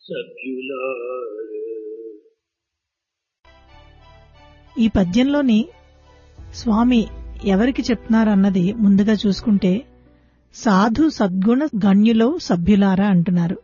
సభ్యులారా ఈ పద్యంలోని స్వామి ఎవరికి చెప్తున్నారన్నది ముందుగా చూసుకుంటే సాధు సద్గుణ గణ్యులో సభ్యులారా అంటున్నారు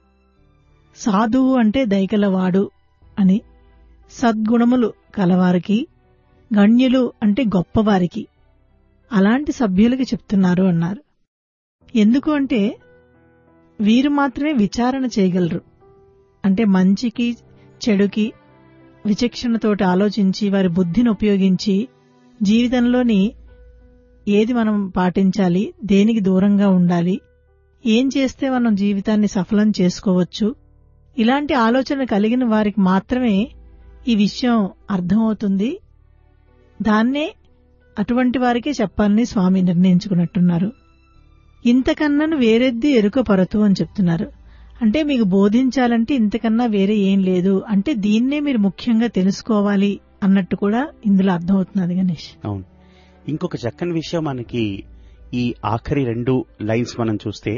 సాధువు అంటే దయగలవాడు అని సద్గుణములు కలవారికి గణ్యులు అంటే గొప్పవారికి అలాంటి సభ్యులకి చెప్తున్నారు అన్నారు ఎందుకు అంటే వీరు మాత్రమే విచారణ చేయగలరు అంటే మంచికి చెడుకి విచక్షణతోటి ఆలోచించి వారి బుద్ధిని ఉపయోగించి జీవితంలోని ఏది మనం పాటించాలి దేనికి దూరంగా ఉండాలి ఏం చేస్తే మనం జీవితాన్ని సఫలం చేసుకోవచ్చు ఇలాంటి ఆలోచన కలిగిన వారికి మాత్రమే ఈ విషయం అర్థమవుతుంది దాన్నే అటువంటి వారికే చెప్పాలని స్వామి నిర్ణయించుకున్నట్టున్నారు ఇంతకన్నాను వేరెద్ది ఎరుక పరతు అని చెప్తున్నారు అంటే మీకు బోధించాలంటే ఇంతకన్నా వేరే ఏం లేదు అంటే దీన్నే మీరు ముఖ్యంగా తెలుసుకోవాలి అన్నట్టు కూడా ఇందులో అర్థమవుతున్నది గణేష్ అవును ఇంకొక చక్కని విషయం మనకి ఈ ఆఖరి రెండు లైన్స్ మనం చూస్తే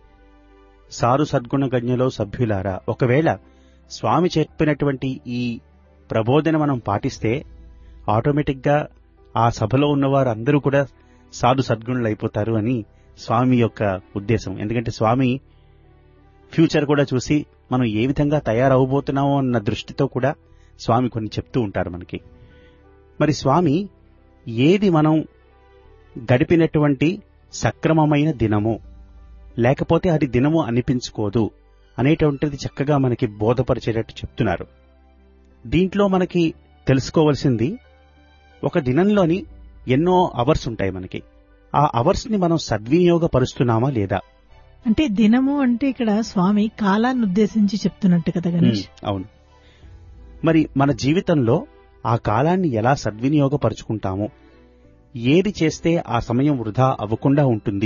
సారు సద్గుణ గణ్యలో సభ్యులారా ఒకవేళ స్వామి చెప్పినటువంటి ఈ ప్రబోధన మనం పాటిస్తే ఆటోమేటిక్ గా ఆ సభలో ఉన్నవారు అందరూ కూడా సాధు సద్గుణులు అయిపోతారు అని స్వామి యొక్క ఉద్దేశం ఎందుకంటే స్వామి ఫ్యూచర్ కూడా చూసి మనం ఏ విధంగా తయారవబోతున్నామో అన్న దృష్టితో కూడా స్వామి కొన్ని చెప్తూ ఉంటారు మనకి మరి స్వామి ఏది మనం గడిపినటువంటి సక్రమమైన దినము లేకపోతే అది దినము అనిపించుకోదు అనేటువంటిది చక్కగా మనకి బోధపరిచేటట్టు చెప్తున్నారు దీంట్లో మనకి తెలుసుకోవలసింది ఒక దినంలోని ఎన్నో అవర్స్ ఉంటాయి మనకి ఆ అవర్స్ ని మనం సద్వినియోగపరుస్తున్నామా లేదా అంటే దినము అంటే ఇక్కడ స్వామి కాలాన్ని ఉద్దేశించి చెప్తున్నట్టు కదా గణేష్ ఉమ్, అవును మరి మన జీవితంలో ఆ కాలాన్ని ఎలా సద్వినియోగపరుచుకుంటాము ఏది చేస్తే ఆ సమయం వృధా అవ్వకుండా ఉంటుంది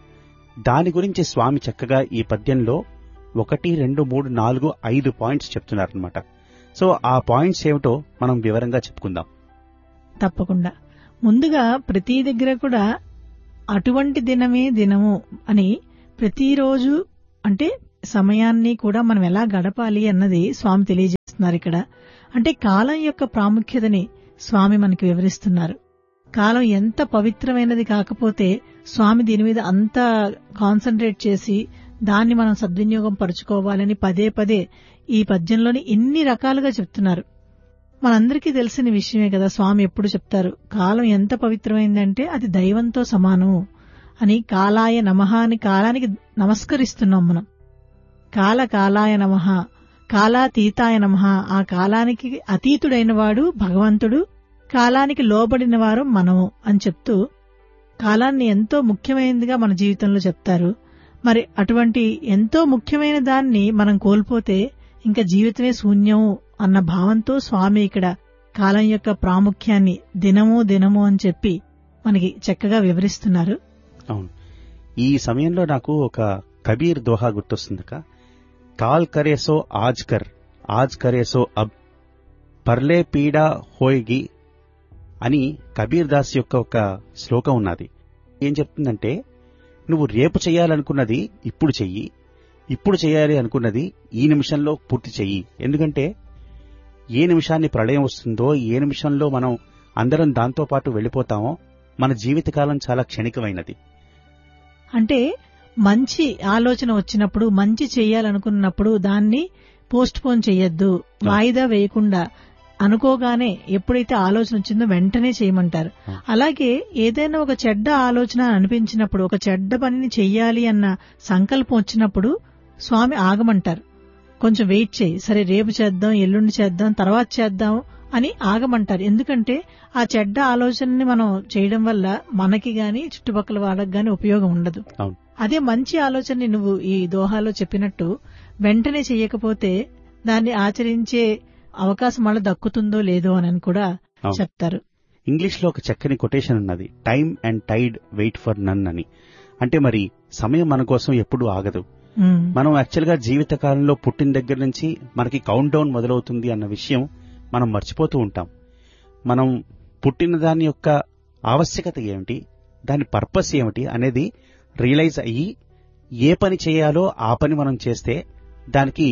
దాని గురించి స్వామి చక్కగా ఈ పద్యంలో ఒకటి రెండు మూడు నాలుగు ఐదు పాయింట్స్ చెప్తున్నారనమాట సో ఆ పాయింట్స్ ఏమిటో మనం వివరంగా చెప్పుకుందాం తప్పకుండా ముందుగా ప్రతి దగ్గర కూడా అటువంటి దినమే దినము అని ప్రతిరోజు అంటే సమయాన్ని కూడా మనం ఎలా గడపాలి అన్నది స్వామి తెలియజేస్తున్నారు ఇక్కడ అంటే కాలం యొక్క ప్రాముఖ్యతని స్వామి మనకి వివరిస్తున్నారు కాలం ఎంత పవిత్రమైనది కాకపోతే స్వామి దీని మీద అంత కాన్సన్ట్రేట్ చేసి దాన్ని మనం సద్వినియోగం పరుచుకోవాలని పదే పదే ఈ పద్యంలోని ఎన్ని రకాలుగా చెప్తున్నారు మనందరికీ తెలిసిన విషయమే కదా స్వామి ఎప్పుడు చెప్తారు కాలం ఎంత పవిత్రమైందంటే అది దైవంతో సమానం అని కాలాయ నమః అని కాలానికి నమస్కరిస్తున్నాం మనం కాల కాలాయ నమః కాలాతీతాయ నమః ఆ కాలానికి అతీతుడైన వాడు భగవంతుడు కాలానికి లోబడిన వారు మనము అని చెప్తూ కాలాన్ని ఎంతో ముఖ్యమైనదిగా మన జీవితంలో చెప్తారు మరి అటువంటి ఎంతో ముఖ్యమైన దాన్ని మనం కోల్పోతే ఇంకా జీవితమే శూన్యం అన్న భావంతో స్వామి ఇక్కడ కాలం యొక్క ప్రాముఖ్యాన్ని దినము దినము అని చెప్పి మనకి చక్కగా వివరిస్తున్నారు అవును ఈ సమయంలో నాకు ఒక కబీర్ దోహా గుర్తొస్తుందక కాల్ కరేసో ఆజ్ కర్ ఆజ్ కరేసో అబ్ పర్లే పీడా హోయిగి అని కబీర్ దాస్ యొక్క ఒక శ్లోకం ఉన్నది ఏం చెప్తుందంటే నువ్వు రేపు చేయాలనుకున్నది ఇప్పుడు చెయ్యి ఇప్పుడు చేయాలి అనుకున్నది ఈ నిమిషంలో పూర్తి చెయ్యి ఎందుకంటే ఏ నిమిషాన్ని ప్రళయం వస్తుందో ఏ నిమిషంలో మనం అందరం దాంతో పాటు వెళ్ళిపోతామో మన జీవితకాలం చాలా క్షణికమైనది అంటే మంచి ఆలోచన వచ్చినప్పుడు మంచి చేయాలనుకున్నప్పుడు దాన్ని పోస్ట్ పోన్ చేయొద్దు వాయిదా వేయకుండా అనుకోగానే ఎప్పుడైతే ఆలోచన వచ్చిందో వెంటనే చేయమంటారు Hmm. అలాగే ఏదైనా ఒక చెడ్డ ఆలోచన అనిపించినప్పుడు ఒక చెడ్డ పనిని చెయ్యాలి అన్న సంకల్పం వచ్చినప్పుడు స్వామి ఆగమంటారు కొంచెం వెయిట్ చేయి సరే రేపు చేద్దాం ఎల్లుండి చేద్దాం తర్వాత చేద్దాం అని ఆగమంటారు ఎందుకంటే ఆ చెడ్డ ఆలోచనని మనం చేయడం వల్ల మనకి గాని చుట్టుపక్కల వాళ్ళకి గాని ఉపయోగం ఉండదు అవును అదే మంచి ఆలోచనని నువ్వు ఈ దోహాలో చెప్పినట్టు వెంటనే చెయ్యకపోతే దాన్ని ఆచరించే అవకాశం మళ్ళీ దక్కుతుందో లేదో అని కూడా అవును. చెప్తారు ఇంగ్లీష్ లో ఒక చక్కని కొటేషన్ ఉన్నది time and tide wait for none అని అంటే మరి సమయం మన కోసం ఎప్పుడూ ఆగదు ఉమ్, మనం యాక్చువల్ గా జీవిత కాలంలో పుట్టిన దగ్గర నుంచి మనకి కౌంట్ డౌన్ మొదలవుతుంది అన్న విషయం మనం మర్చిపోతూ ఉంటాం మనం పుట్టిన దాని యొక్క ఆవశ్యకత ఏమిటి దాని పర్పస్ ఏమిటి అనేది రియలైజ్ అయ్యి ఏ పని చేయాలో ఆ పని మనం చేస్తే దానికి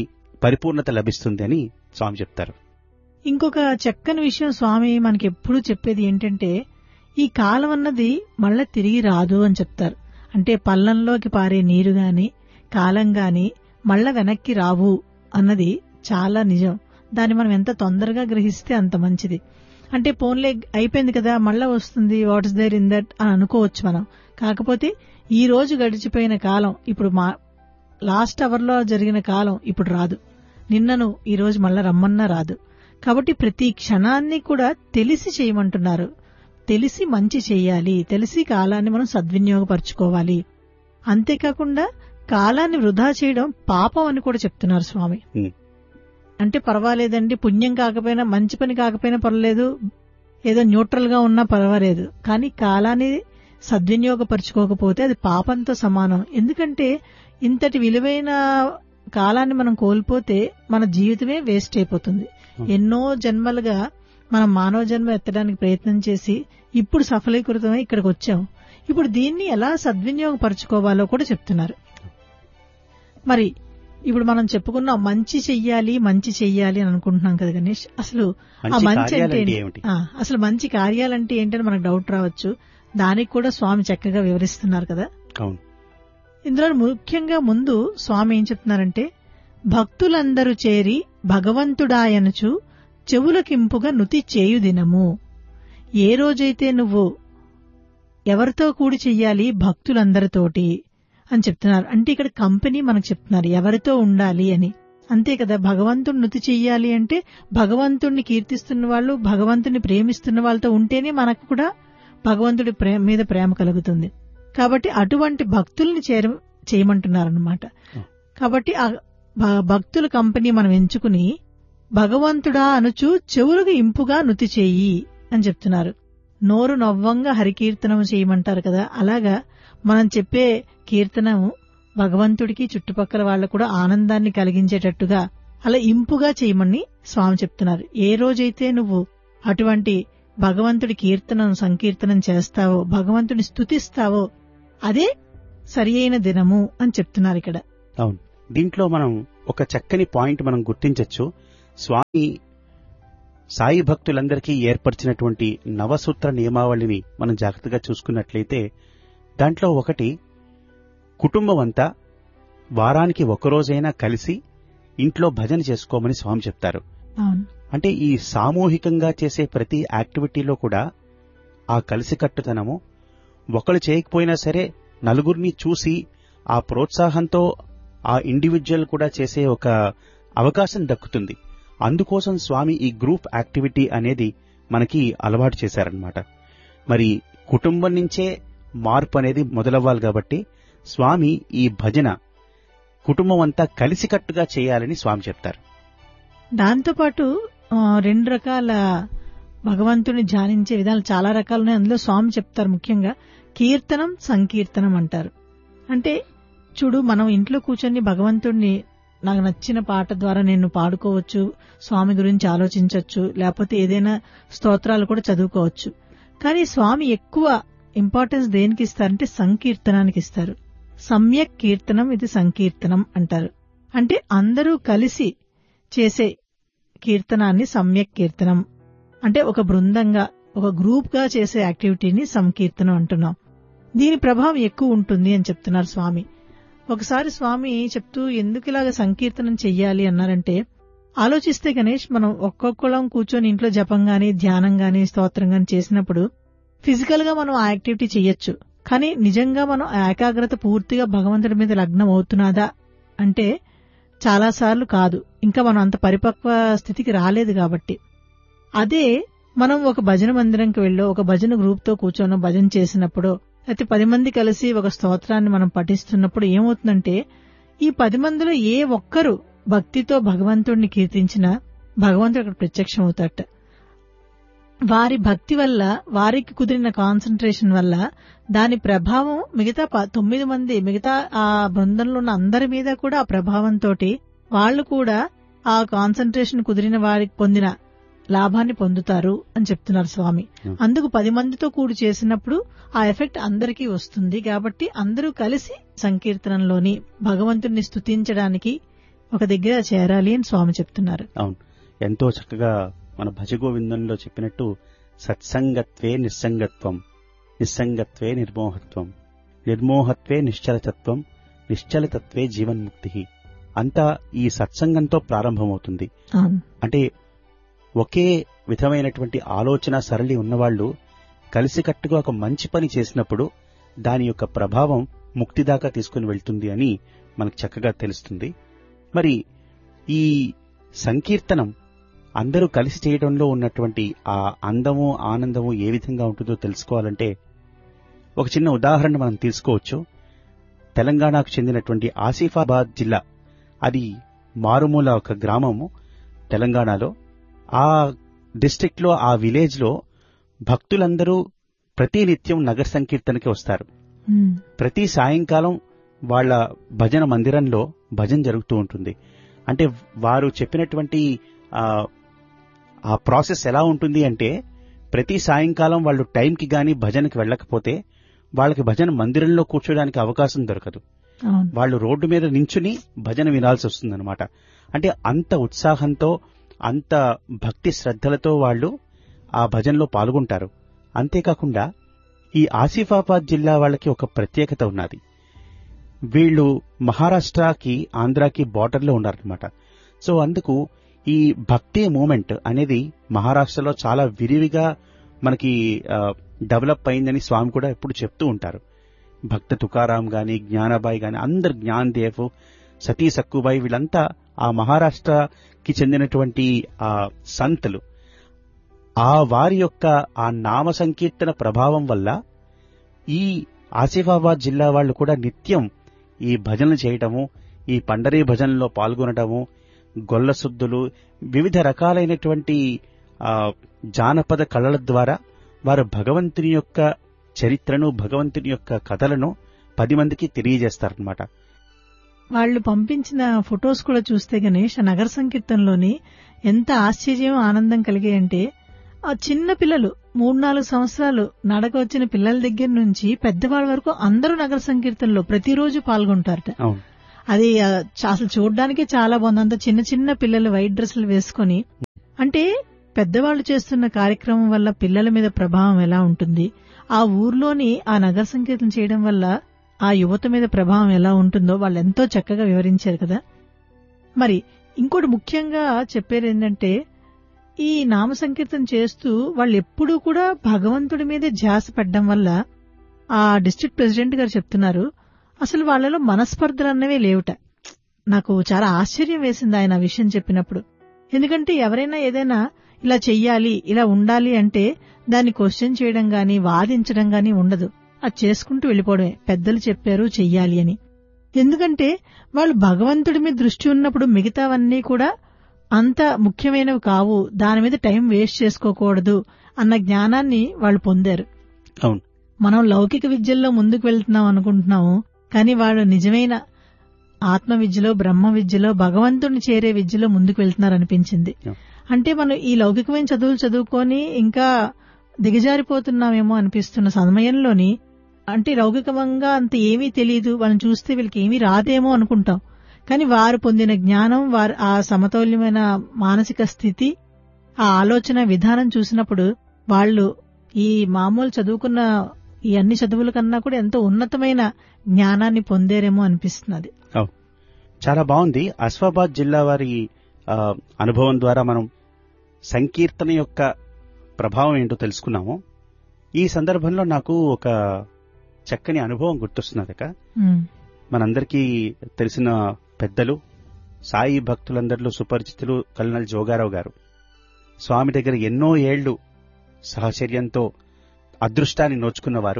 పరిపూర్ణత లభిస్తుంది అని స్వామి చెప్తారు ఇంకొక చక్కని విషయం స్వామి మనకి ఎప్పుడూ చెప్పేది ఏంటంటే ఈ కాలం అన్నది మళ్ళా తిరిగి రాదు అని చెప్తారు అంటే పల్లంలోకి పారే నీరు గాని కాలం గాని మళ్ళా వెనక్కి రావు అన్నది చాలా నిజం దాన్ని మనం ఎంత తొందరగా గ్రహిస్తే అంత మంచిది అంటే పోన్లే అయిపోయింది కదా మళ్ళా వస్తుంది what is there in that అని అనుకోవచ్చు మనం కాకపోతే ఈ రోజు గడిచిపోయిన కాలం ఇప్పుడు మా లాస్ట్ అవర్లో జరిగిన కాలం ఇప్పుడు రాదు నిన్నను ఈ రోజు మళ్ళా రమ్మన్నా రాదు కాబట్టి ప్రతి క్షణాన్ని కూడా తెలిసి చేయమంటున్నారు తెలిసి మంచి చేయాలి తెలిసి కాలాన్ని మనం సద్వినియోగపరచుకోవాలి అంతేకాకుండా కాలాన్ని వృధా చేయడం పాపం అని కూడా చెప్తున్నారు స్వామి ఉమ్. అంటే పర్వాలేదండి పుణ్యం కాకపోయినా మంచి పని కాకపోయినా పర్వాలేదు ఏదో న్యూట్రల్ గా ఉన్నా పర్వాలేదు కానీ కాలాన్ని సద్వినియోగపరచుకోకపోతే అది పాపంతో సమానం ఎందుకంటే ఇంతటి విలువైన కాలాన్ని మనం కోల్పోతే మన జీవితమే వేస్ట్ అయిపోతుంది ఎన్నో జన్మలుగా మనం మానవ జన్మ ఎత్తడానికి ప్రయత్నం చేసి ఇప్పుడు సఫలీకృతమై ఇక్కడికి వచ్చాం ఇప్పుడు దీన్ని ఎలా సద్వినియోగపరచుకోవాలో కూడా చెప్తున్నారు మరి ఇప్పుడు మనం చెప్పుకున్నాం మంచి చెయ్యాలి మంచి చెయ్యాలి అని అనుకుంటున్నాం కదా గణేష్ అసలు ఆ మంచి మంచి అంటే కార్యాలంటే ఏంటి? ఏమిటి ఆ, అసలు మంచి కార్యాలంటే ఏంటని మనకు డౌట్ రావచ్చు దానికి కూడా స్వామి చక్కగా వివరిస్తున్నారు కదా అవును ఇందులో ముఖ్యంగా ముందు స్వామి ఏం చెప్తున్నారంటే భక్తులందరూ చేరి భగవంతుడాయనుచు చెవులకింపుగా నుతి చేయు దినము ఏ రోజైతే నువ్వు ఎవరితో కూడి చెయ్యాలి భక్తులందరితోటి అని చెప్తున్నారు అంటే ఇక్కడ కంపెనీ మనకు చెప్తున్నారు ఎవరితో ఉండాలి అని అంతే కదా భగవంతుడు నుతి చెయ్యాలి అంటే భగవంతుణ్ణి కీర్తిస్తున్న వాళ్ళు భగవంతుని ప్రేమిస్తున్న వాళ్ళతో ఉంటేనే మనకు కూడా భగవంతుడి ప్రేమ మీద ప్రేమ కలుగుతుంది కాబట్టి అటువంటి భక్తుల్ని చేర చేయమంటున్నారన్నమాట కాబట్టి ఆ భ- భక్తుల కంపెనీ మనం ఎంచుకుని భగవంతుడా అనుచు చెవులకు ఇంపుగా నుతి చేయి అని చెప్తున్నారు నోరు నవ్వంగా హరికీర్తనం చేయమంటారు కదా అలాగా మనం చెప్పే కీర్తనం భగవంతుడికి చుట్టుపక్కల వాళ్ళకు కూడా ఆనందాన్ని కలిగించేటట్టుగా అలా ఇంపుగా చేయమని స్వామి చెప్తున్నారు ఏ రోజైతే నువ్వు అటువంటి భగవంతుడి కీర్తనం సంకీర్తనం చేస్తావో భగవంతుని స్తుతిస్తావో అదే సరి అయిన దినము అని చెప్తున్నారు ఇక్కడ అవును దీంట్లో మనం ఒక చక్కని పాయింట్ మనం గుర్తించొచ్చు స్వామి సాయి భక్తులందరికీ ఏర్పరిచినటువంటి నవసూత్ర నియమావళిని మనం జాగ్రత్తగా చూసుకున్నట్లయితే దాంట్లో ఒకటి కుటుంబం అంతా వారానికి ఒక్కరోజైనా కలిసి ఇంట్లో భజన చేసుకోమని స్వామి చెప్తారు అవును అంటే ఈ సామూహికంగా చేసే ప్రతి యాక్టివిటీలో కూడా ఆ కలిసికట్టుతనము ఒకరు చేయకపోయినా సరే నలుగురిని చూసి ఆ ప్రోత్సాహంతో ఆ ఇండివిజువల్ కూడా చేసే ఒక అవకాశం దక్కుతుంది అందుకోసం స్వామి ఈ గ్రూప్ యాక్టివిటీ అనేది మనకి అలవాటు చేశారనమాట మరి కుటుంబం నుంచే మార్పు అనేది మొదలవ్వాలి కాబట్టి స్వామి ఈ భజన కుటుంబం అంతా కలిసికట్టుగా చేయాలని స్వామి చెప్తారు దాంతోపాటు ఆ, రెండు రకాల భగవంతుని ధ్యానించే విధాలు చాలా రకాలు ఉన్నాయి అందులో స్వామి చెప్తారు ముఖ్యంగా కీర్తనం సంకీర్తనం అంటారు అంటే చూడు మనం ఇంట్లో కూర్చొని భగవంతుడిని నాకు నచ్చిన పాట ద్వారా నేను పాడుకోవచ్చు స్వామి గురించి ఆలోచించవచ్చు లేకపోతే ఏదైనా స్తోత్రాలు కూడా చదువుకోవచ్చు కానీ స్వామి ఎక్కువ ఇంపార్టెన్స్ దేనికి ఇస్తారంటే సంకీర్తనానికి ఇస్తారు సమ్యక్ కీర్తనం ఇది సంకీర్తనం అంటారు అంటే అందరూ కలిసి చేసే కీర్తనాన్ని సమ్యక్ కీర్తనం అంటే ఒక బృందంగా ఒక గ్రూప్ గా చేసే యాక్టివిటీని సంకీర్తనం అంటున్నాం దీని ప్రభావం ఎక్కువ ఉంటుంది అని చెప్తున్నారు స్వామి ఒకసారి స్వామి చెప్తూ ఎందుకు ఇలాగ సంకీర్తనం చెయ్యాలి అన్నారంటే ఆలోచిస్తే గణేష్ మనం ఒక్కొక్కళ్ళం కూర్చొని ఇంట్లో జపం గాని ధ్యానం గాని స్తోత్రం గాని చేసినప్పుడు ఫిజికల్ గా మనం ఆ యాక్టివిటీ చెయ్యొచ్చు కానీ నిజంగా మనం ఆ ఏకాగ్రత పూర్తిగా భగవంతుడి మీద లగ్నం అవుతున్నదా అంటే చాలా సార్లు కాదు ఇంకా మనం అంత పరిపక్వ స్థితికి రాలేదు కాబట్టి అదే మనం ఒక భజన మందిరంకి వెళ్ళో ఒక భజన గ్రూప్ తో కూర్చొని భజన చేసినప్పుడు అయితే పది మంది కలిసి ఒక స్తోత్రాన్ని మనం పఠిస్తున్నప్పుడు ఏమవుతుందంటే ఈ పది మందిలో ఏ ఒక్కరు భక్తితో భగవంతుడిని కీర్తించినా భగవంతుడు అక్కడ ప్రత్యక్షం అవుతాట వారి భక్తి వల్ల వారికి కుదిరిన కాన్సన్ట్రేషన్ వల్ల దాని ప్రభావం మిగతా ప- తొమ్మిది మంది మిగతా ఆ బృందంలో ఉన్న అందరి మీద కూడా ఆ ప్రభావంతో వాళ్ళు కూడా ఆ కాన్సన్ట్రేషన్ కుదిరిన వారికి పొందిన లాభాన్ని పొందుతారు అని చెప్తున్నారు స్వామి Hmm. అందుకు పది మందితో కూడి చేసినప్పుడు ఆ ఎఫెక్ట్ అందరికీ వస్తుంది కాబట్టి అందరూ కలిసి సంకీర్తనంలోని భగవంతుణ్ణి స్తుతించడానికి ఒక దగ్గర చేరాలి అని స్వామి చెప్తున్నారు అవును ఎంతో చక్కగా మన భజగోవిందంలో చెప్పినట్టు సత్సంగత్వే నిస్సంగత్వం నిస్సంగత్వే నిర్మోహత్వం నిర్మోహత్వే నిశ్చలతత్వం నిశ్చలతత్వే జీవన్ముక్తి అంతా ఈ సత్సంగంతో ప్రారంభమవుతుంది అవును అంటే ఒకే విధమైనటువంటి ఆలోచన సరళి ఉన్నవాళ్లు కలిసికట్టుగా ఒక మంచి పని చేసినప్పుడు దాని యొక్క ప్రభావం ముక్తి దాకా తీసుకుని వెళ్తుంది అని మనకు చక్కగా తెలుస్తుంది మరి ఈ సంకీర్తనం అందరూ కలిసి చేయడంలో ఉన్నటువంటి ఆ అందము ఆనందము ఏ విధంగా ఉంటుందో తెలుసుకోవాలంటే ఒక చిన్న ఉదాహరణ మనం తీసుకోవచ్చు తెలంగాణకు చెందినటువంటి ఆసిఫాబాద్ జిల్లా అది మారుమూల ఒక గ్రామము తెలంగాణలో ఆ డిస్ట్రిక్ట్ లో ఆ విలేజ్ లో భక్తులందరూ ప్రతి నిత్యం నగర సంకీర్తనకి వస్తారు ఉమ్, ప్రతి సాయంకాలం వాళ్ళ భజన మందిరంలో భజన జరుగుతూ ఉంటుంది అంటే వారు చెప్పినటువంటి ఆ, ఆ ప్రాసెస్ ఎలా ఉంటుంది అంటే ప్రతి సాయంకాలం వాళ్ళు టైంకి గాని భజనకి వెళ్ళకపోతే వాళ్ళకి భజన మందిరంలో కూర్చోడానికి అవకాశం దొరకదు అవును వాళ్ళు రోడ్డు మీద నించుని భజన వినాల్సి వస్తుందన్నమాట అంటే అంత ఉత్సాహంతో అంత భక్తి శ్రద్ధలతో వాళ్ళు ఆ భజనలో పాల్గొంటారు అంతేకాకుండా ఈ ఆసిఫాబాద్ జిల్లా వాళ్ళకి ఒక ప్రత్యేకత ఉన్నది వీళ్ళు మహారాష్ట్రకి ఆంధ్రాకి బార్డర్లో ఉన్నారనమాట సో అందుకు ఈ భక్తి మూమెంట్ అనేది మహారాష్ట్రలో చాలా విరివిగా మనకి ఆ, డెవలప్ అయిందని స్వామి కూడా ఎప్పుడు చెప్తూ ఉంటారు భక్త తుకారాం గాని జ్ఞానబాయి గాని అందరు జ్ఞాన్దేవ్ సతీ సక్కుబాయి వీళ్ళంతా ఆ మహారాష్ట్రకి చెందినటువంటి ఆ సంతులు ఆ వారి యొక్క ఆ నామ సంకీర్తన ప్రభావం వల్ల ఈ ఆసిఫాబాద్ జిల్లా వాళ్ళు కూడా నిత్యం ఈ భజనలు చేయటము ఈ పండరీ భజనలో పాల్గొనటము గొల్ల శుద్ధులు వివిధ రకాలైనటువంటి ఆ జానపద కళల ద్వారా వారు భగవంతుని యొక్క చరిత్రను భగవంతుని యొక్క కథలను పది మందికి తెలియజేస్తారనమాట వాళ్ళు పంపించిన ఫొటోస్ కూడా చూస్తే గణేష్ ఆ నగర సంకీర్తనలోని ఎంత ఆశ్చర్యం ఆనందం కలిగాయంటే ఆ చిన్న పిల్లలు మూడు నాలుగు సంవత్సరాలు నడక వచ్చిన పిల్లల దగ్గర నుంచి పెద్దవాళ్ళ వరకు అందరూ నగర సంకీర్తనలో ప్రతిరోజు పాల్గొంటారట అవును అది ఆ, చ- అసలు చూడడానికి చాలా బాగుంది అంత చిన్న చిన్న పిల్లలు వైట్ డ్రెస్సులు వేసుకొని అంటే పెద్దవాళ్ళు చేస్తున్న కార్యక్రమం వల్ల పిల్లల మీద ప్రభావం ఎలా ఉంటుంది ఆ ఊర్లోని ఆ నగర సంకీర్తన చేయడం వల్ల ఆ యువత మీద ప్రభావం ఎలా ఉంటుందో వాళ్ళు ఎంతో చక్కగా వివరించారు కదా మరి ఇంకోటి ముఖ్యంగా చెప్పేది ఏంటంటే ఈ నామ సంకీర్తన చేస్తూ వాళ్ళు ఎప్పుడూ కూడా భగవంతుడి మీదే ధ్యాస పెట్టడం వల్ల ఆ డిస్ట్రిక్ట్ ప్రెసిడెంట్ గారు చెప్తున్నారు అసలు వాళ్ళలో మనస్పర్ధలు అన్నవే లేవుట నాకు చాలా ఆశ్చర్యం వేసింది ఆయన ఆ విషయం చెప్పినప్పుడు ఎందుకంటే ఎవరైనా ఏదైనా ఇలా చెయ్యాలి ఇలా ఉండాలి అంటే దాన్ని క్వశ్చన్ చేయడం గాని వాదించడం గాని ఉండదు అది చేసుకుంటూ వెళ్ళిపోవడమే పెద్దలు చెప్పారు చెయ్యాలి అని ఎందుకంటే వాళ్ళు భగవంతుడి మీద దృష్టి ఉన్నప్పుడు మిగతావన్నీ కూడా అంత ముఖ్యమైనవి కావు దాని మీద టైం వేస్ట్ చేసుకోకూడదు అన్న జ్ఞానాన్ని వాళ్ళు పొందారు అవును మనం లౌకిక విద్యల్లో ముందుకు వెళ్తున్నాం అనుకుంటున్నాము కానీ వాళ్ళు నిజమైన ఆత్మ విద్యలో బ్రహ్మ విద్యలో భగవంతుడిని చేరే విద్యలో ముందుకు వెళ్తున్నారు అనిపించింది Yeah. అంటే మనం ఈ లౌకికమైన చదువులు చదువుకొని ఇంకా దిగజారిపోతున్నామేమో అనిపిస్తున్న సమయంలోని అంటే లౌకికంగా అంత ఏమీ తెలియదు వాళ్ళని చూస్తే వీళ్ళకి ఏమీ రాదేమో అనుకుంటాం కానీ వారు పొందిన జ్ఞానం వారు ఆ సమతౌల్యమైన మానసిక స్థితి ఆ ఆలోచన విధానం చూసినప్పుడు వాళ్ళు ఈ మామూలు చదువుకున్న ఈ అన్ని చదువుల కన్నా కూడా ఎంతో ఉన్నతమైన జ్ఞానాన్ని పొందేరేమో అనిపిస్తున్నది చాలా బాగుంది అస్ఫాబాద్ జిల్లా వారి ఆ, అనుభవం ద్వారా మనం సంకీర్తన యొక్క ప్రభావం ఏంటో తెలుసుకున్నాము ఈ సందర్భంలో నాకు ఒక చక్కని అనుభవం గుర్తొస్తున్నదక ఉమ్, మనందరికీ తెలిసిన పెద్దలు సాయి భక్తులందరిలో సుపరిచితులు కల్నల్ జోగారావు గారు స్వామి దగ్గర ఎన్నో ఏళ్లు సహచర్యంతో అదృష్టాన్ని నోచుకున్నవారు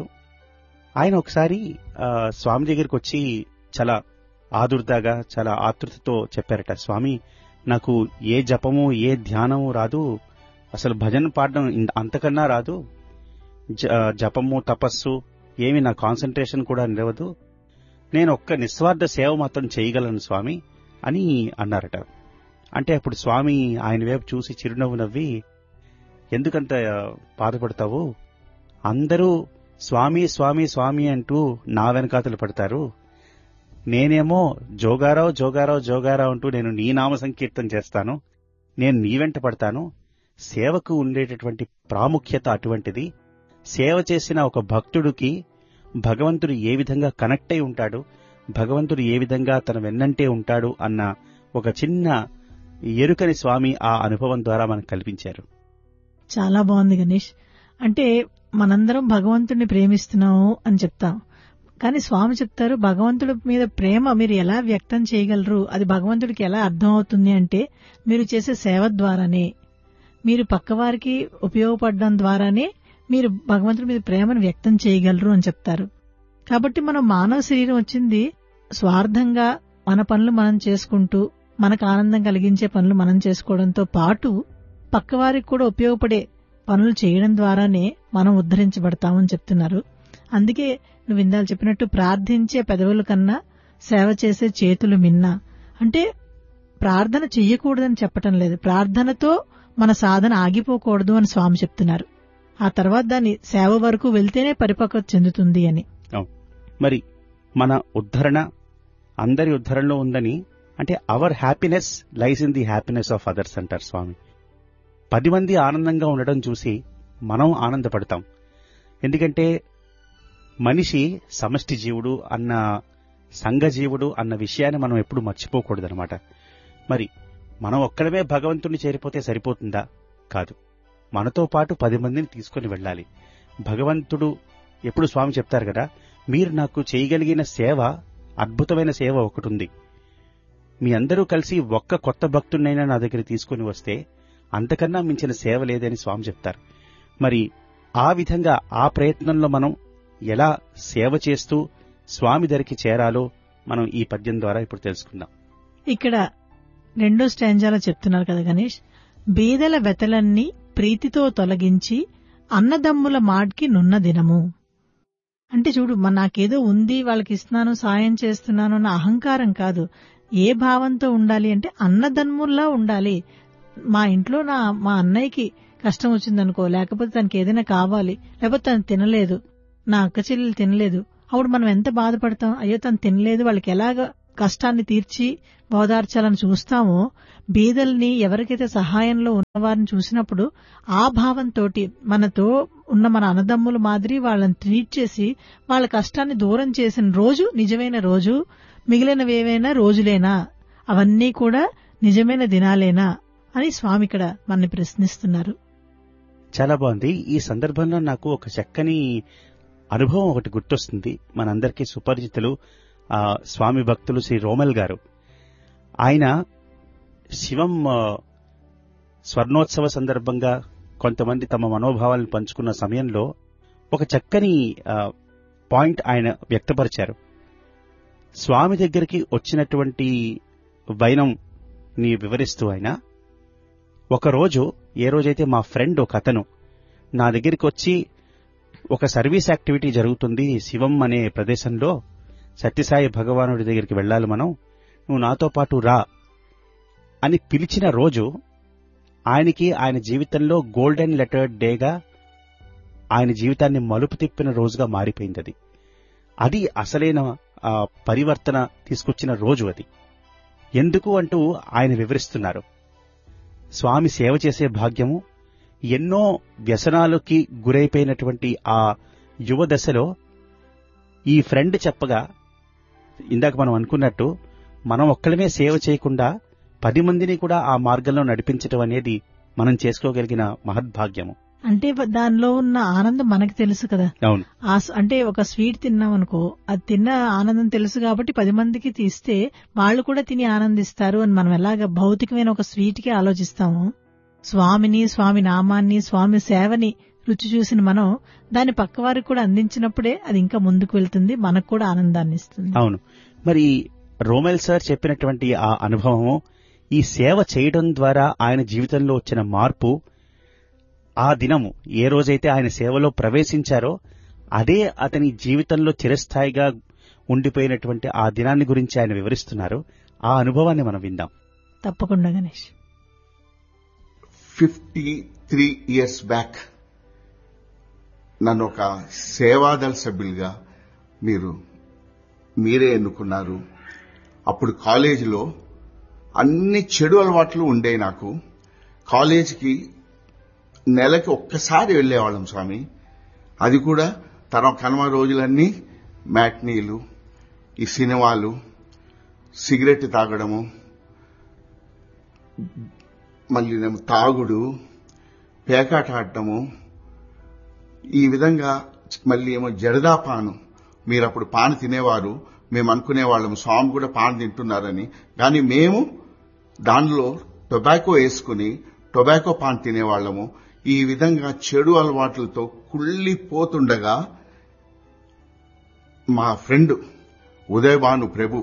ఆయన ఒకసారి ఆ, స్వామి దగ్గరికి వచ్చి చాలా ఆదుర్దాగా చాలా ఆతృతతో చెప్పారట స్వామి నాకు ఏ జపము ఏ ధ్యానము రాదు అసలు భజన పాడడం ఇన్- అంతకన్నా రాదు జ- జపము తపస్సు ఏమి నా కాన్సన్ట్రేషన్ కూడా నిలవదు నేను ఒక్క నిస్వార్థ సేవ మాత్రం చేయగలను స్వామి అని అన్నారట అంటే అప్పుడు స్వామి ఆయన వైపు చూసి చిరునవ్వు నవ్వి ఎందుకంత బాధపడతావు అందరూ స్వామి స్వామి స్వామి అంటూ నా వెనకాతలు పడతారు నేనేమో జోగారావు జోగారావు జోగారావు అంటూ నేను నీ నామ సంకీర్తన చేస్తాను నేను నీ వెంట పడతాను సేవకు ఉండేటటువంటి ప్రాముఖ్యత అటువంటిది సేవ చేసిన ఒక భక్తుడికి భగవంతుడు ఏ విధంగా కనెక్ట్ అయి ఉంటాడు భగవంతుడు ఏ విధంగా తన వెన్నంటే ఉంటాడు అన్న ఒక చిన్న ఎరుకని స్వామి ఆ అనుభవం ద్వారా మనకు కల్పించారు చాలా బాగుంది గణేష్ అంటే మనందరం భగవంతుడిని ప్రేమిస్తున్నాము అని చెప్తాం కానీ స్వామి చెప్తారు భగవంతుడి మీద ప్రేమ మీరు ఎలా వ్యక్తం చేయగలరు అది భగవంతుడికి ఎలా అర్థం అవుతుంది అంటే మీరు చేసే సేవ ద్వారానే మీరు పక్కవారికి ఉపయోగపడడం ద్వారానే మీరు భగవంతుడి మీద ప్రేమను వ్యక్తం చేయగలరు అని చెప్తారు కాబట్టి మనం మానవ శరీరం వచ్చింది స్వార్థంగా మన పనులు మనం చేసుకుంటూ మనకు ఆనందం కలిగించే పనులు మనం చేసుకోవడంతో పాటు పక్కవారికి కూడా ఉపయోగపడే పనులు చేయడం ద్వారానే మనం ఉద్ధరించబడతామని చెప్తున్నారు అందుకే నువ్వు ఇందాలు చెప్పినట్టు ప్రార్థించే పెదవుల కన్నా సేవ చేసే చేతులు మిన్నా అంటే ప్రార్థన చెయ్యకూడదని చెప్పటం లేదు ప్రార్థనతో మన సాధన ఆగిపోకూడదు అని స్వామి చెప్తున్నారు ఆ తర్వాత దాని సేవ వరకు వెళ్తేనే పరిపక్వత చెందుతుంది అని మరి మన ఉద్ధరణ అందరి ఉద్ధరణలో ఉందని అంటే our happiness lies in the happiness of others అంటారు స్వామి పది మంది ఆనందంగా ఉండడం చూసి మనం ఆనందపడతాం ఎందుకంటే మనిషి సమష్టి జీవుడు అన్న సంఘజీవుడు అన్న విషయాన్ని మనం ఎప్పుడు మర్చిపోకూడదనమాట మరి మనం ఒక్కడమే భగవంతుని చేరిపోతే సరిపోతుందా కాదు మనతో పాటు పది మందిని తీసుకుని వెళ్ళాలి భగవంతుడు ఎప్పుడు స్వామి చెప్తారు కదా మీరు నాకు చేయగలిగిన సేవ అద్భుతమైన సేవ ఒకటి ఉంది మీ అందరూ కలిసి ఒక్క కొత్త భక్తుడినైనా నా దగ్గర తీసుకుని వస్తే అంతకన్నా మించిన సేవ లేదని స్వామి చెప్తారు మరి ఆ విధంగా ఆ ప్రయత్నంలో మనం ఎలా సేవ చేస్తూ స్వామి దరికి చేరాలో మనం ఈ పద్యం ద్వారా ఇప్పుడు తెలుసుకుందాం ఇక్కడ రెండో స్టాంజాలో చెప్తున్నారు కదా గణేష్ బీదల వెతలన్నీ ప్రీతితో తొలగించి అన్నదమ్ముల మాడ్కి నున్న దినము అంటే చూడు మన నాకేదో ఉంది వాళ్ళకి ఇస్తున్నాను సాయం చేస్తున్నాను అన్న అహంకారం కాదు ఏ భావంతో ఉండాలి అంటే అన్నదమ్ముల్లా ఉండాలి మా ఇంట్లో నా మా అన్నయ్యకి కష్టం వచ్చిందనుకో లేకపోతే తనకి ఏదైనా కావాలి లేకపోతే తను తినలేదు నా అక్క చెల్లెలు తినలేదు అప్పుడు మనం ఎంత బాధపడతాం అయ్యో తను తినలేదు వాళ్ళకి ఎలాగ కష్టాన్ని తీర్చి బోదార్చాలని చూస్తామో బీదల్ని ఎవరికైతే సహాయంలో ఉన్నవారిని చూసినప్పుడు ఆ భావంతోటి మనతో ఉన్న మన అన్నదమ్ముల మాదిరి వాళ్ళని ట్రీట్ చేసి వాళ్ళ కష్టాన్ని దూరం చేసిన రోజు నిజమైన రోజు మిగిలినవేవైనా రోజులేనా అవన్నీ కూడా నిజమైన దినాలేనా అని స్వామి ఇక్కడ మనని ప్రశ్నిస్తున్నారు చాలా బాగుంది ఈ సందర్భంలో నాకు ఒక చక్కని అనుభవం ఒకటి గుర్తొస్తుంది మనందరికీ సుపరిచితులు ఆ స్వామి భక్తులు శ్రీ రోమల్ గారు ఆయన శివం ఆ, స్వర్ణోత్సవ సందర్భంగా కొంతమంది తమ మనోభావాలను పంచుకున్న సమయంలో ఒక చక్కని ఆ, పాయింట్ ఆయన వ్యక్తపరిచారు స్వామి దగ్గరికి వచ్చినటువంటి వైనం ని వివరిస్తూ ఆయన ఒకరోజు ఏ రోజైతే మా ఫ్రెండ్ ఒక అతను నా దగ్గరికి వచ్చి ఒక సర్వీస్ యాక్టివిటీ జరుగుతుంది శివం అనే ప్రదేశంలో సత్యసాయి భగవానుడి దగ్గరికి వెళ్ళాలి మనం నువ్వు నాతో పాటు రా అని పిలిచిన రోజు ఆయనకి ఆయన జీవితంలో గోల్డెన్ లెటర్ డేగా ఆయన జీవితాన్ని మలుపు తిప్పిన రోజుగా మారిపోయింది అది అది అసలైన ఆ, పరివర్తన తీసుకొచ్చిన రోజు అది ఎందుకు అంటూ ఆయన వివరిస్తున్నారు స్వామి సేవ చేసే భాగ్యము ఎన్నో వ్యసనాలకి గురైపోయినటువంటి ఆ యువ దశలో ఈ ఫ్రెండ్ చెప్పగా ఇందాక మనం అనుకున్నట్టు మనం ఒక్కడమే సేవ చేయకుండా పది మందిని కూడా ఆ మార్గంలో నడిపించటం అనేది మనం చేసుకోగలిగిన మహద్భాగ్యము అంటే దానిలో ఉన్న ఆనందం మనకు తెలుసు కదా అవును ఆ స- అంటే ఒక స్వీట్ తిన్నాం అనుకో అది తిన్న ఆనందం తెలుసు కాబట్టి పది మందికి తీస్తే వాళ్ళు కూడా తిని ఆనందిస్తారు అని మనం ఎలాగ భౌతికమైన ఒక స్వీట్ కి ఆలోచిస్తాము స్వామిని స్వామి నామాన్ని స్వామి సేవని రుచి చూసిన మనం దాన్ని పక్కవారికి కూడా అందించినప్పుడే అది ఇంకా ముందుకు వెళ్తుంది మనకు కూడా ఆనందాన్ని ఇస్తుంది అవును మరి రోమెల్ సార్ చెప్పినటువంటి ఆ అనుభవము ఈ సేవ చేయడం ద్వారా ఆయన జీవితంలో వచ్చిన మార్పు ఆ దినము ఏ రోజైతే ఆయన సేవలో ప్రవేశించారో అదే అతని జీవితంలో చిరస్థాయిగా ఉండిపోయినటువంటి ఆ దినాన్ని గురించి ఆయన వివరిస్తున్నారు ఆ అనుభవాన్ని మనం విందాం తప్పకుండా Ganesh fifty three years back నన్ను ఒక సేవాదళ సభ్యులుగా మీరు మీరే ఎన్నుకున్నారు అప్పుడు కాలేజీలో అన్ని చెడు అలవాట్లు ఉండేవి నాకు కాలేజీకి నెలకి ఒక్కసారి వెళ్ళేవాళ్ళం స్వామి అది కూడా తన కనుమ రోజులన్నీ మ్యాట్నీలు ఈ సినిమాలు సిగరెట్ తాగడము మళ్ళీ ఏమో తాగుడు పేకాట ఆడటము ఈ విధంగా మళ్ళీ ఏమో జడదా పాను మీరు అప్పుడు పాను తినేవారు మేము అనుకునేవాళ్ళం స్వామి కూడా పాను తింటున్నారని కానీ మేము దానిలో టొబాకో వేసుకుని టొబాకో పాన్ తినేవాళ్ళము ఈ విధంగా చెడు అలవాట్లతో కుళ్ళిపోతుండగా మా ఫ్రెండ్ ఉదయభాను ప్రభు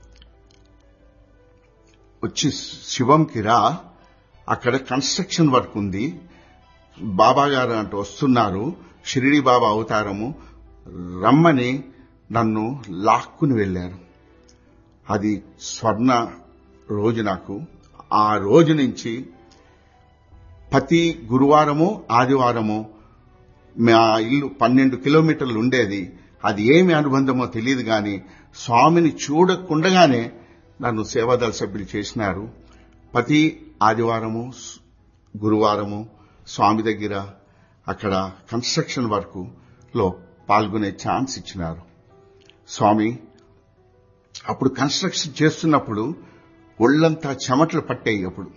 వచ్చి శివంకి రా అక్కడ కన్స్ట్రక్షన్ వర్క్ ఉంది బాబా గారు అంటూ వస్తున్నారు షిరిడి బాబా అవతారము రమ్మని నన్ను లాక్కుని వెళ్ళారు అది స్వర్ణ రోజు నాకు ఆ రోజు నుంచి ప్రతి గురువారము ఆదివారము మా ఇల్లు పన్నెండు కిలోమీటర్లు ఉండేది అది ఏమి అనుబంధమో తెలియదు గాని స్వామిని చూడకుండగానే నన్ను సేవాదళ సభ్యులు చేసినారు ప్రతి ఆదివారము గురువారము స్వామి దగ్గర అక్కడ కన్స్ట్రక్షన్ వర్క్ లో పాల్గొనే ఛాన్స్ ఇచ్చినారు స్వామి అప్పుడు కన్స్ట్రక్షన్ చేస్తున్నప్పుడు ఒళ్ళంతా చెమటలు పట్టాయి అప్పుడు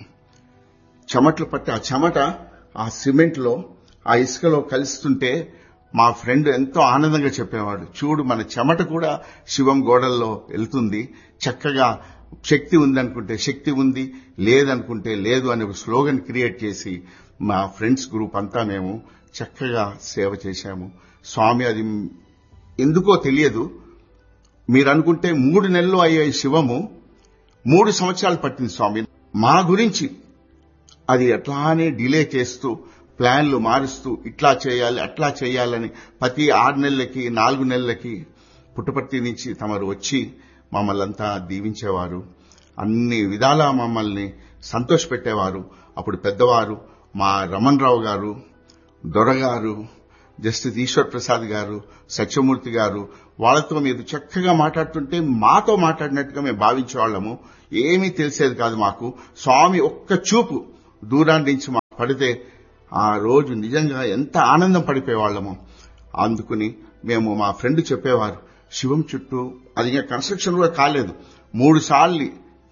చెమటలు పట్టి ఆ చెమట ఆ సిమెంట్ లో ఆ ఇసుకలో కలుస్తుంటే మా ఫ్రెండ్ ఎంతో ఆనందంగా చెప్పేవాడు చూడు మన చెమట కూడా శివం గోడల్లో వెళ్తుంది చక్కగా శక్తి ఉందనుకుంటే శక్తి ఉంది లేదనుకుంటే లేదు అనే ఒక స్లోగన్ క్రియేట్ చేసి మా ఫ్రెండ్స్ గ్రూప్ అంతా మేము చక్కగా సేవ చేశాము స్వామి అది ఎందుకో తెలియదు మీరు అనుకుంటే మూడు నెలలు అయ్యే శివము మూడు సంవత్సరాలు పట్టింది స్వామి మా గురించి అది ఎట్లానే డిలే చేస్తూ ప్లాన్లు మారుస్తూ ఇట్లా చేయాలి అట్లా చేయాలని ప్రతి ఆరు నెలలకి నాలుగు నెలలకి పుట్టపర్తి నుంచి తమరు వచ్చి మమ్మల్ని అంతా దీవించేవారు అన్ని విధాలా మమ్మల్ని సంతోషపెట్టేవారు అప్పుడు పెద్దవారు మా రమణ్ రావు గారు దొరగారు జస్టిస్ ఈశ్వర్ ప్రసాద్ గారు సత్యమూర్తి గారు వాళ్ళతో మీరు చక్కగా మాట్లాడుతుంటే మాతో మాట్లాడినట్టుగా మేము భావించేవాళ్ళము ఏమీ తెలిసేది కాదు మాకు స్వామి ఒక్క చూపు దూరాన్ని నుంచి మా పడితే ఆ రోజు నిజంగా ఎంత ఆనందం పడిపోయేవాళ్ళము అందుకుని మేము మా ఫ్రెండ్ చెప్పేవారు శివం చుట్టూ అది ఇంకా కన్స్ట్రక్షన్ కూడా కాలేదు మూడు సార్లు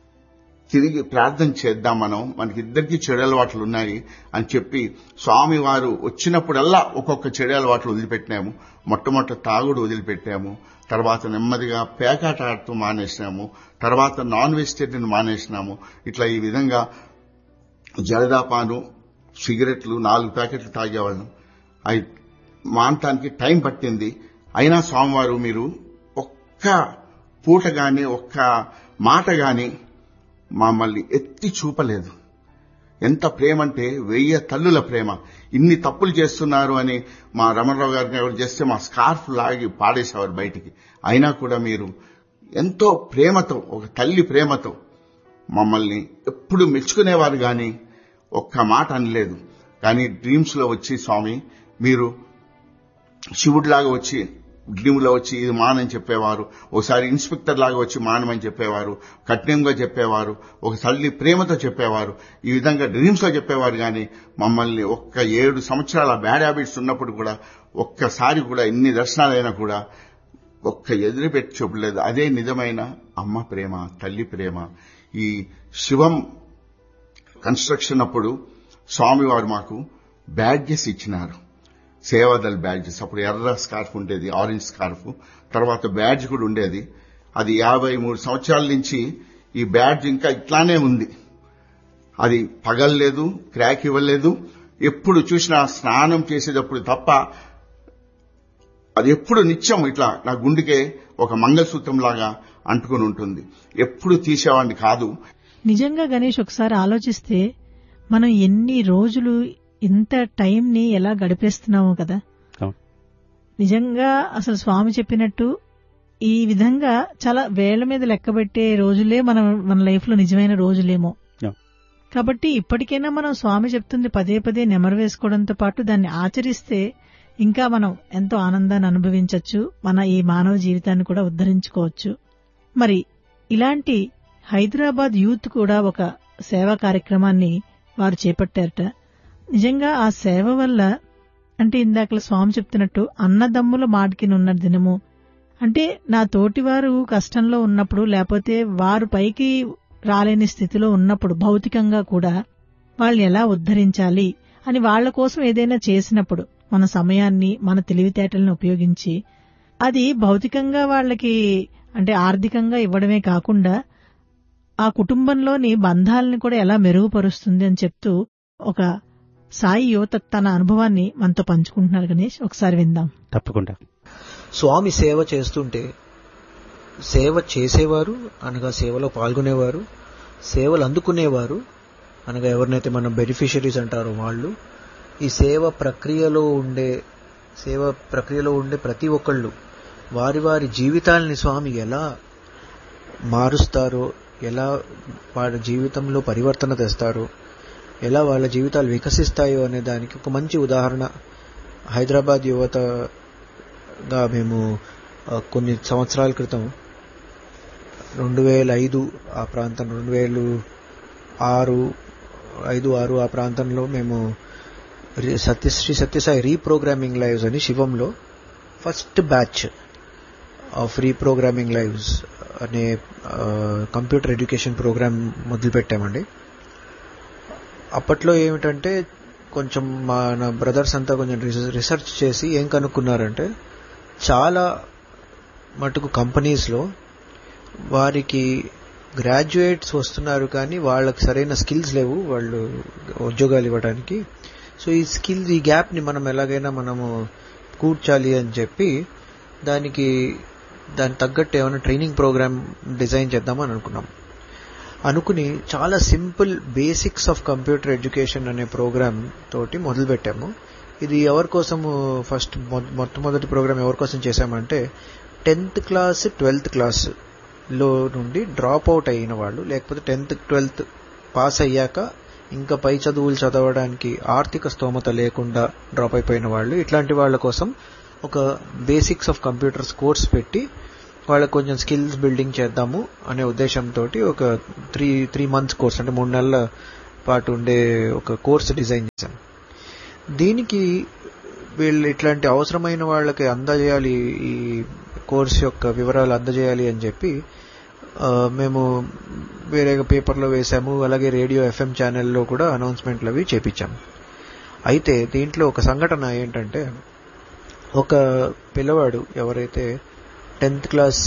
తిరిగి ప్రార్థన చేద్దాం మనం మనకి ఇద్దరికి చెడు అలవాట్లు ఉన్నాయి అని చెప్పి స్వామి వారు వచ్చినప్పుడల్లా ఒక్కొక్క చెడు అలవాట్లు వదిలిపెట్టినాము మొట్టమొదట తాగుడు వదిలిపెట్టాము తర్వాత నెమ్మదిగా పేకాట ఆడుతూ మానేసినాము తర్వాత నాన్ వెజిటేరియన్ మానేసినాము ఇట్లా ఈ విధంగా జలదాపాను సిగరెట్లు నాలుగు ప్యాకెట్లు తాగేవాళ్ళం అవి మానటానికి టైం పట్టింది అయినా స్వామివారు మీరు ఒక్క పూట గాని ఒక్క మాట గాని మమ్మల్ని ఎత్తి చూపలేదు ఎంత ప్రేమ అంటే వెయ్యి తల్లుల ప్రేమ ఇన్ని తప్పులు చేస్తున్నారు అని మా రమణరావు గారిని ఎవరు చేస్తే మా స్కార్ఫ్ లాగి పాడేసేవారు బయటికి అయినా కూడా మీరు ఎంతో ప్రేమతో ఒక తల్లి ప్రేమతో మమ్మల్ని ఎప్పుడు మెచ్చుకునేవారు గాని ఒక్క మాట అనలేదు కానీ డ్రీమ్స్ లో వచ్చి స్వామి మీరు శివుడిలాగా వచ్చి డ్రీమ్లో వచ్చి ఇది మానని చెప్పేవారు ఒకసారి ఇన్స్పెక్టర్ లాగా వచ్చి మానమని చెప్పేవారు కఠినంగా చెప్పేవారు ఒక తల్లి ప్రేమతో చెప్పేవారు ఈ విధంగా డ్రీమ్స్ లో చెప్పేవారు కానీ మమ్మల్ని ఒక్క ఏడు సంవత్సరాల బ్యాడ్ హ్యాబిట్స్ ఉన్నప్పుడు కూడా ఒక్కసారి కూడా ఇన్ని దర్శనాలైనా కూడా ఒక్క ఎదురు పెట్టి చూపలేదు అదే నిజమైన అమ్మ ప్రేమ తల్లి ప్రేమ ఈ శివం కన్స్ట్రక్షన్ అప్పుడు స్వామివారు మాకు బ్యాడ్జెస్ ఇచ్చినారు సేవాదల్ బ్యాడ్జెస్ అప్పుడు ఎర్ర స్కార్ఫ్ ఉండేది ఆరెంజ్ స్కార్ఫ్ తర్వాత బ్యాడ్జ్ కూడా ఉండేది అది యాభై మూడు సంవత్సరాల నుంచి ఈ బ్యాడ్జ్ ఇంకా ఇట్లానే ఉంది అది పగల్లేదు క్రాక్ ఇవ్వలేదు ఎప్పుడు చూసినా స్నానం చేసేటప్పుడు తప్ప అది ఎప్పుడు నిత్యం ఇట్లా నా గుండెకే ఒక మంగళసూత్రం లాగా అంటుకుని ఉంటుంది ఎప్పుడు తీసేవాడిని కాదు నిజంగా గణేష్ ఒకసారి ఆలోచిస్తే మనం ఎన్ని రోజులు ఇంత టైంని ఎలా గడిపేస్తున్నామో కదా అవును. నిజంగా అసలు స్వామి చెప్పినట్టు ఈ విధంగా చాలా వేళ్ల మీద లెక్కబెట్టే రోజులే మన మన లైఫ్ లో నిజమైన రోజులేమో Yeah. కాబట్టి ఇప్పటికైనా మనం స్వామి చెప్తుంది పదే పదే నెమరు వేసుకోవడంతో పాటు దాన్ని ఆచరిస్తే ఇంకా మనం ఎంతో ఆనందాన్ని అనుభవించవచ్చు మన ఈ మానవ జీవితాన్ని కూడా ఉద్ధరించుకోవచ్చు మరి ఇలాంటి హైదరాబాద్ యూత్ కూడా ఒక సేవా కార్యక్రమాన్ని వారు చేపట్టారట నిజంగా ఆ సేవ వల్ల అంటే ఇందాక స్వామి చెప్తున్నట్టు అన్నదమ్ముల మాటికినున్న దినము అంటే నా తోటివారు కష్టంలో ఉన్నప్పుడు లేకపోతే వారు పైకి రాలేని స్థితిలో ఉన్నప్పుడు భౌతికంగా కూడా వాళ్ళని ఎలా ఉద్ధరించాలి అని వాళ్ళ కోసం ఏదైనా చేసినప్పుడు మన సమయాన్ని మన తెలివితేటలను ఉపయోగించి అది భౌతికంగా వాళ్ళకి అంటే ఆర్థికంగా ఇవ్వడమే కాకుండా ఆ కుటుంబంలోని బంధాలను కూడా ఎలా మెరుగుపరుస్తుంది అని చెప్తూ ఒక సాయి యువత తన అనుభవాన్ని మనతో పంచుకుంటున్నారు గణేష్ ఒకసారి విందాం తప్పకుండా స్వామి సేవ చేస్తుంటే సేవ చేసేవారు అనగా సేవలో పాల్గొనేవారు సేవలు అందుకునేవారు అనగా ఎవరినైతే మనం బెనిఫిషరీస్ అంటారో వాళ్ళు ఈ సేవ ప్రక్రియలో ఉండే సేవ ప్రక్రియలో ఉండే ప్రతి ఒక్కళ్ళు వారి వారి జీవితాలని స్వామి ఎలా మారుస్తారో ఎలా వాళ్ళ జీవితంలో పరివర్తన తెస్తారో ఎలా వాళ్ళ జీవితాలు వికసిస్తాయో అనే దానికి ఒక మంచి ఉదాహరణ హైదరాబాద్ యువతగా మేము ఆ, కొన్ని సంవత్సరాల క్రితం రెండు వేల ఐదు ఆ ప్రాంతం రెండు వేలు ఆరు ఐదు ఆరు ఆ ప్రాంతంలో మేము రి- సత్య శ్రీ సత్యసాయి రీప్రోగ్రామింగ్ లైవ్స్ అని శివంలో first batch of reprogramming lives అనే కంప్యూటర్ ఎడ్యుకేషన్ ప్రోగ్రామ్ మొదలుపెట్టామండి అప్పట్లో ఏమిటంటే కొంచెం మన బ్రదర్స్ అంతా కొంచెం రిస- రీసెర్చ్ చేసి ఏం కనుక్కున్నారంటే చాలా మటుకు కంపెనీస్లో వారికి గ్రాడ్యుయేట్స్ వస్తున్నారు కానీ వాళ్ళకి సరైన స్కిల్స్ లేవు వాళ్ళు ఉద్యోగాలు ఇవ్వడానికి సో ఈ స్కిల్స్ ఈ గ్యాప్ని మనం ఎలాగైనా మనము కూర్చాలి అని చెప్పి దానికి దానికి తగ్గట్టు ఏమైనా ట్రైనింగ్ ప్రోగ్రామ్ డిజైన్ చేద్దామని అనుకున్నాం అనుకుని చాలా simple basics of computer education అనే ప్రోగ్రామ్ తోటి మొదలుపెట్టాము ఇది ఎవరి కోసము ఫస్ట్ మొ- మొట్టమొదటి ప్రోగ్రామ్ ఎవరి కోసం చేశామంటే టెన్త్ క్లాస్ ట్వెల్త్ క్లాస్ లో నుండి డ్రాప్ అవుట్ అయిన వాళ్ళు లేకపోతే టెన్త్ ట్వెల్త్ పాస్ అయ్యాక ఇంకా పై చదువులు చదవడానికి ఆర్థిక స్తోమత లేకుండా డ్రాప్ అయిపోయిన వాళ్ళు ఇట్లాంటి వాళ్ళ కోసం ఒక బేసిక్స్ ఆఫ్ కంప్యూటర్స్ కోర్స్ పెట్టి వాళ్ళకి కొంచెం స్కిల్స్ బిల్డింగ్ చేద్దాము అనే ఉద్దేశంతో ఒక త్రీ త్రీ మంత్స్ కోర్స్ అంటే మూడు నెలల పాటు ఉండే ఒక కోర్స్ డిజైన్ చేశాం దీనికి వీళ్ళు ఇట్లాంటి అవసరమైన వాళ్ళకి అందజేయాలి ఈ కోర్స్ యొక్క వివరాలు అందజేయాలి అని చెప్పి ఆ, మేము వేరే పేపర్లో వేశాము అలాగే రేడియో ఎఫ్ఎం ఛానల్లో కూడా అనౌన్స్మెంట్లు అవి చేపించాము అయితే దీంట్లో ఒక సంఘటన ఏంటంటే ఒక పిల్లవాడు ఎవరైతే టెన్త్ క్లాస్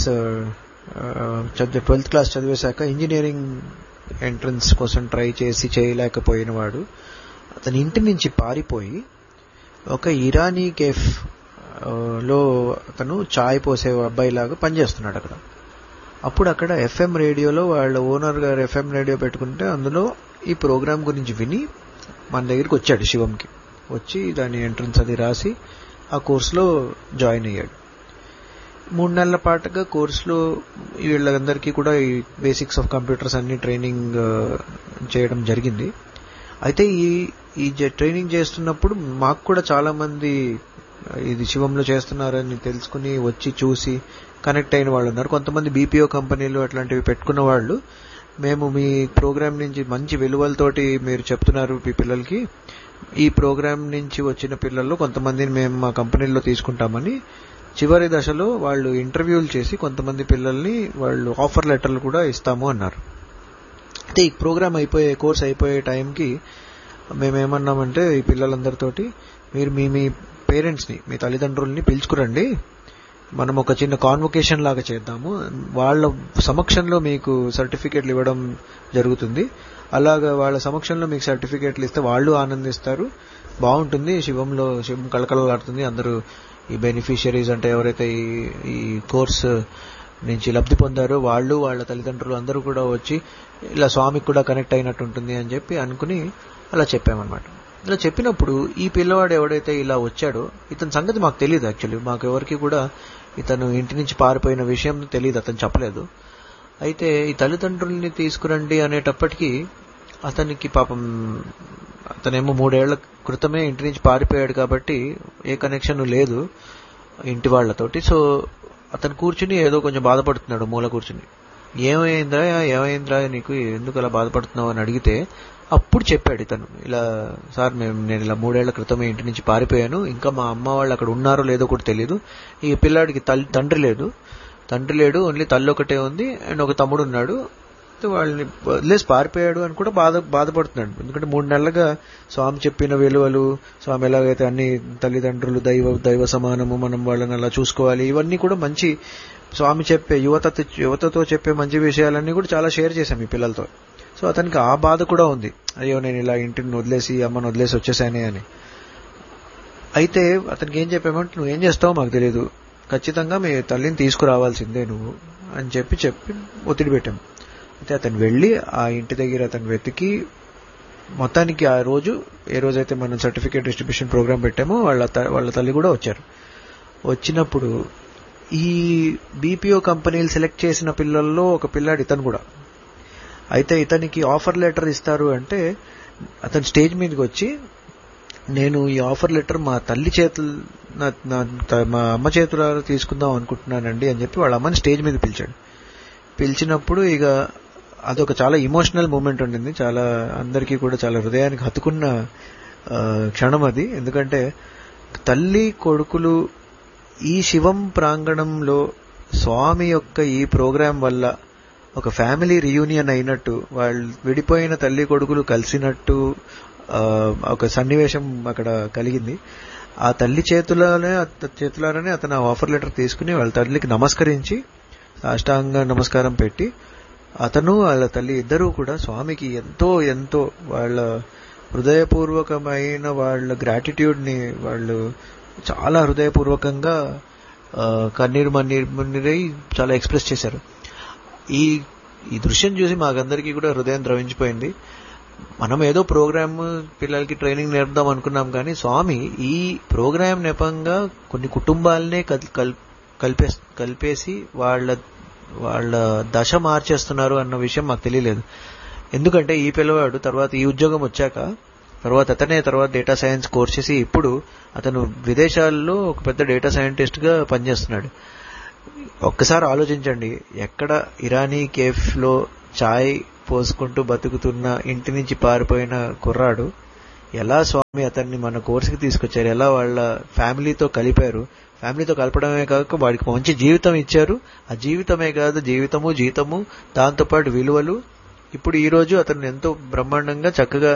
చదివే ట్వెల్త్ క్లాస్ చదివేశాక ఇంజనీరింగ్ ఎంట్రన్స్ కోసం ట్రై చేసి చేయలేకపోయిన వాడు అతని ఇంటి నుంచి పారిపోయి ఒక ఇరానీ కేఫ్ ఆ, లో అతను చాయ్ పోసే అబ్బాయిలాగా పనిచేస్తున్నాడు అక్కడ అప్పుడు అక్కడ ఎఫ్ఎం రేడియోలో వాళ్ళ ఓనర్ గారు ఎఫ్ఎం రేడియో పెట్టుకుంటే అందులో ఈ ప్రోగ్రామ్ గురించి విని మన దగ్గరికి వచ్చాడు శివంకి వచ్చి దాని ఎంట్రన్స్ అది రాసి ఆ కోర్సులో జాయిన్ అయ్యాడు మూడు నెలల పాటుగా కోర్సులో వీళ్ళందరికీ కూడా ఈ బేసిక్స్ ఆఫ్ కంప్యూటర్స్ అన్ని ట్రైనింగ్ ఆ, చేయడం జరిగింది అయితే ఈ ఈ జ- ట్రైనింగ్ చేస్తున్నప్పుడు మాకు కూడా చాలా మంది ఆ, ఇది శివంలో చేస్తున్నారని తెలుసుకుని వచ్చి చూసి కనెక్ట్ అయిన వాళ్ళు ఉన్నారు కొంతమంది బీపీఓ కంపెనీలు అట్లాంటివి పెట్టుకున్న వాళ్ళు మేము మీ ప్రోగ్రామ్ నుంచి మంచి విలువలతోటి మీరు చెప్తున్నారు మీ పిల్లలకి ఈ ప్రోగ్రామ్ నుంచి వచ్చిన పిల్లల్లో కొంతమందిని మేము మా కంపెనీలో తీసుకుంటామని చివరి దశలో వాళ్ళు ఇంటర్వ్యూలు చేసి కొంతమంది పిల్లల్ని వాళ్ళు ఆఫర్ లెటర్లు కూడా ఇస్తాము అన్నారు అయితే ఈ ప్రోగ్రామ్ అయిపోయే కోర్స్ అయిపోయే టైంకి మేమేమన్నామంటే ఈ పిల్లలందరితోటి మీరు మీ మీ పేరెంట్స్ని మీ తల్లిదండ్రుల్ని పిలుచుకురండి మనం ఒక చిన్న కాన్వొకేషన్ లాగా చేద్దాము వాళ్ళ సమక్షంలో మీకు సర్టిఫికేట్లు ఇవ్వడం జరుగుతుంది అలాగా వాళ్ళ సమక్షంలో మీకు సర్టిఫికేట్లు ఇస్తే వాళ్ళు ఆనందిస్తారు బాగుంటుంది శివంలో శివం కళకళలాడుతుంది అందరూ ఈ బెనిఫిషియరీస్ అంటే ఎవరైతే ఈ ఈ కోర్స్ నుంచి లబ్ధి పొందారో వాళ్ళు వాళ్ళ తల్లిదండ్రులు అందరూ కూడా వచ్చి ఇలా స్వామికి కూడా కనెక్ట్ అయినట్టు ఉంటుంది అని చెప్పి అనుకుని అలా చెప్పామన్నమాట ఇలా చెప్పినప్పుడు ఈ పిల్లవాడు ఎవడైతే ఇలా వచ్చాడో ఇతని సంగతి మాకు తెలియదు యాక్చువల్లీ మాకు ఎవరికి కూడా ఇతను ఇంటి నుంచి పారిపోయిన విషయం తెలియదు అతను చెప్పలేదు అయితే ఈ తల్లిదండ్రుల్ని తీసుకురండి అనేటప్పటికీ అతనికి పాపం అతనేమో మూడేళ్ల క్రితమే ఇంటి నుంచి పారిపోయాడు కాబట్టి ఏ కనెక్షన్ లేదు ఇంటి వాళ్ళతోటి సో అతను కూర్చుని ఏదో కొంచెం బాధపడుతున్నాడు మూల కూర్చుని ఏమైందా ఏమైందిరా నీకు ఎందుకు అలా బాధపడుతున్నావు అని అడిగితే అప్పుడు చెప్పాడు ఇతను ఇలా సార్ మేము నేను ఇలా మూడేళ్ల క్రితమే ఇంటి నుంచి పారిపోయాను ఇంకా మా అమ్మ వాళ్ళు అక్కడ ఉన్నారో లేదో కూడా తెలియదు ఈ పిల్లాడికి తల్లి తండ్రి లేదు తండ్రి లేడు ఓన్లీ తల్లి ఒకటే ఉంది అండ్ ఒక తమ్ముడు ఉన్నాడు అయితే వాళ్ళని వదిలేసి పారిపోయాడు అని కూడా బాధ బాధపడుతున్నాడు ఎందుకంటే మూడు నెలలుగా స్వామి చెప్పిన విలువలు స్వామి ఎలాగైతే అన్ని తల్లిదండ్రులు దైవ దైవ సమానము మనం వాళ్ళని అలా చూసుకోవాలి ఇవన్నీ కూడా మంచి స్వామి చెప్పే యువత యువతతో చెప్పే మంచి విషయాలన్నీ కూడా చాలా షేర్ చేశాం ఈ పిల్లలతో సో అతనికి ఆ బాధ కూడా ఉంది అయ్యో నేను ఇలా ఇంటిని వదిలేసి అమ్మను వదిలేసి వచ్చేసానే అని అయితే అతనికి ఏం చెప్పామంటే నువ్వు ఏం చేస్తావో మాకు తెలియదు ఖచ్చితంగా మీ తల్లిని తీసుకురావాల్సిందే నువ్వు అని చెప్పి చెప్పి ఒత్తిడి పెట్టాం అయితే అతను వెళ్ళి ఆ ఇంటి దగ్గర అతను వెతికి మొత్తానికి ఆ రోజు ఏ రోజైతే మనం సర్టిఫికేట్ డిస్ట్రిబ్యూషన్ ప్రోగ్రామ్ పెట్టామో వాళ్ళ త- వాళ్ళ తల్లి కూడా వచ్చారు వచ్చినప్పుడు ఈ బీపీఓ కంపెనీలు సెలెక్ట్ చేసిన పిల్లల్లో ఒక పిల్లాడు ఇతను కూడా అయితే ఇతనికి ఆఫర్ లెటర్ ఇస్తారు అంటే అతను స్టేజ్ మీదకి వచ్చి నేను ఈ ఆఫర్ లెటర్ మా తల్లి చేతులు నా- నా- త- మా అమ్మ చేతుల తీసుకుందాం అనుకుంటున్నానండి అని చెప్పి వాళ్ళ అమ్మని స్టేజ్ మీద పిలిచాడు పిలిచినప్పుడు ఇక అదొక చాలా ఇమోషనల్ మూమెంట్ ఉండింది చాలా అందరికీ కూడా చాలా హృదయానికి హత్తుకున్న ఆ, క్షణం అది ఎందుకంటే తల్లి కొడుకులు ఈ శివం ప్రాంగణంలో స్వామి యొక్క ఈ ప్రోగ్రాం వల్ల ఒక ఫ్యామిలీ రియూనియన్ అయినట్టు వాళ్ళు విడిపోయిన తల్లి కొడుకులు కలిసినట్టు ఆ, ఒక సన్నివేశం అక్కడ కలిగింది ఆ తల్లి చేతులనే అత- చేతులారనే అతను ఆ ఆఫర్ లెటర్ తీసుకుని వాళ్ళ తల్లికి నమస్కరించి సాష్టాంగ నమస్కారం పెట్టి అతను వాళ్ళ తల్లి ఇద్దరూ కూడా స్వామికి ఎంతో ఎంతో వాళ్ళ హృదయపూర్వకమైన వాళ్ళ గ్రాటిట్యూడ్ ని వాళ్ళు చాలా హృదయపూర్వకంగా ఆ, కన్నీరు మన్నీరు మన్నీరై చాలా ఎక్స్ప్రెస్ చేశారు ఈ ఈ దృశ్యం చూసి మాకందరికీ కూడా హృదయం ద్రవించిపోయింది మనం ఏదో ప్రోగ్రామ్ పిల్లలకి ట్రైనింగ్ నేర్పుదాం అనుకున్నాం కానీ స్వామి ఈ ప్రోగ్రామ్ నెపంగా కొన్ని కుటుంబాలనే కల్- కల్- కలిపే కలిపేసి వాళ్ళ వాళ్ళ దశ మార్చేస్తున్నారు అన్న విషయం మాకు తెలియలేదు ఎందుకంటే ఈ పిల్లవాడు తర్వాత ఈ ఉద్యోగం వచ్చాక తర్వాత అతనే తర్వాత డేటా సైన్స్ కోర్స్ చేసి ఇప్పుడు అతను విదేశాల్లో ఒక పెద్ద డేటా సైంటిస్ట్ గా పనిచేస్తున్నాడు ఒక్కసారి ఆలోచించండి ఎక్కడ ఇరానీ కేఫ్ లో చాయ్ పోసుకుంటూ బతుకుతున్న ఇంటి నుంచి పారిపోయిన కుర్రాడు ఎలా స్వామి అతన్ని మన కోర్సుకి తీసుకొచ్చారు ఎలా వాళ్ళ ఫ్యామిలీతో కలిపారు ఫ్యామిలీతో కలపడమే కాక వాడికి మంచి జీవితం ఇచ్చారు ఆ జీవితమే కాదు జీవితము జీతము దాంతోపాటు విలువలు ఇప్పుడు ఈ రోజు అతను ఎంతో బ్రహ్మాండంగా చక్కగా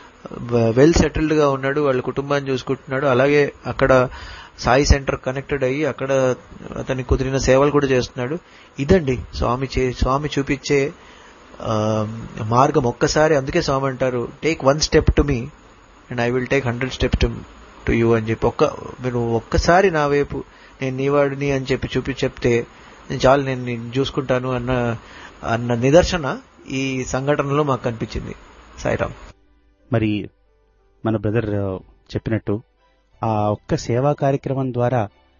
వెల్ సెటిల్డ్ గా ఉన్నాడు వాళ్ళ కుటుంబాన్ని చూసుకుంటున్నాడు అలాగే అక్కడ సాయి సెంటర్ కనెక్టెడ్ అయ్యి అక్కడ అతనికి కుదిరిన సేవలు కూడా చేస్తున్నాడు ఇదండి స్వామి చే స్వామి చూపించే ఆ, మార్గం ఒక్కసారి అందుకే స్వామి అంటారు take one step to me and I will take hundred step to to you అని చెప్పి ఒక్క మీరు ఒక్కసారి నా వైపు నేను నీవాడిని అని చెప్పి చూపి చెప్తే నేను చాలు నేను నిన్ను చూసుకుంటాను అన్న అన్న నిదర్శన ఈ సంఘటనలో మాకు కనిపించింది సాయిరామ్ మరి మన బ్రదర్ చెప్పినట్టు ఆ ఒక్క సేవా కార్యక్రమం ద్వారా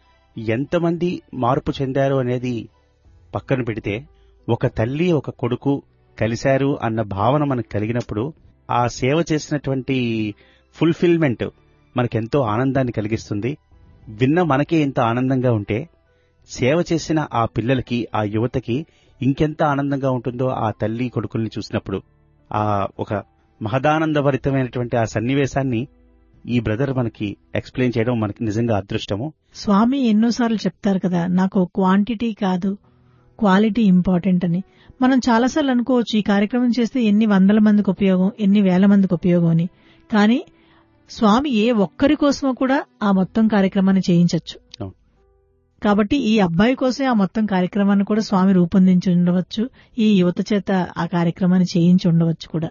ఎంతమంది మార్పు చెందారు అనేది పక్కన పెడితే ఒక తల్లి ఒక కొడుకు కలిశారు అన్న భావన మనకు కలిగినప్పుడు ఆ సేవ చేసినటువంటి ఫుల్ఫిల్మెంట్ మనకెంతో ఆనందాన్ని కలిగిస్తుంది విన్న మనకే ఎంత ఆనందంగా ఉంటే సేవ చేసిన ఆ పిల్లలకి ఆ యువతకి ఇంకెంత ఆనందంగా ఉంటుందో ఆ తల్లి కొడుకుల్ని చూసినప్పుడు ఆ ఒక మహదానందభరితమైనటువంటి ఆ సన్నివేశాన్ని ఈ బ్రదర్ మనకి ఎక్స్ప్లెయిన్ చేయడం మనకి నిజంగా అదృష్టము స్వామి ఎన్నోసార్లు చెప్తారు కదా నాకు క్వాంటిటీ కాదు క్వాలిటీ ఇంపార్టెంట్ అని మనం చాలాసార్లు అనుకోవచ్చు ఈ కార్యక్రమం చేస్తే ఎన్ని వందల మందికి ఉపయోగం ఎన్ని వేల మందికి ఉపయోగం అని కానీ స్వామి ఏ ఒక్కరి కోసమో కూడా ఆ మొత్తం కార్యక్రమాన్ని చేయించవచ్చు అవును. కాబట్టి ఈ అబ్బాయి కోసమే ఆ మొత్తం కార్యక్రమాన్ని కూడా స్వామి రూపొందించి ఉండవచ్చు ఈ యువత చేత ఆ కార్యక్రమాన్ని చేయించి ఉండవచ్చు కూడా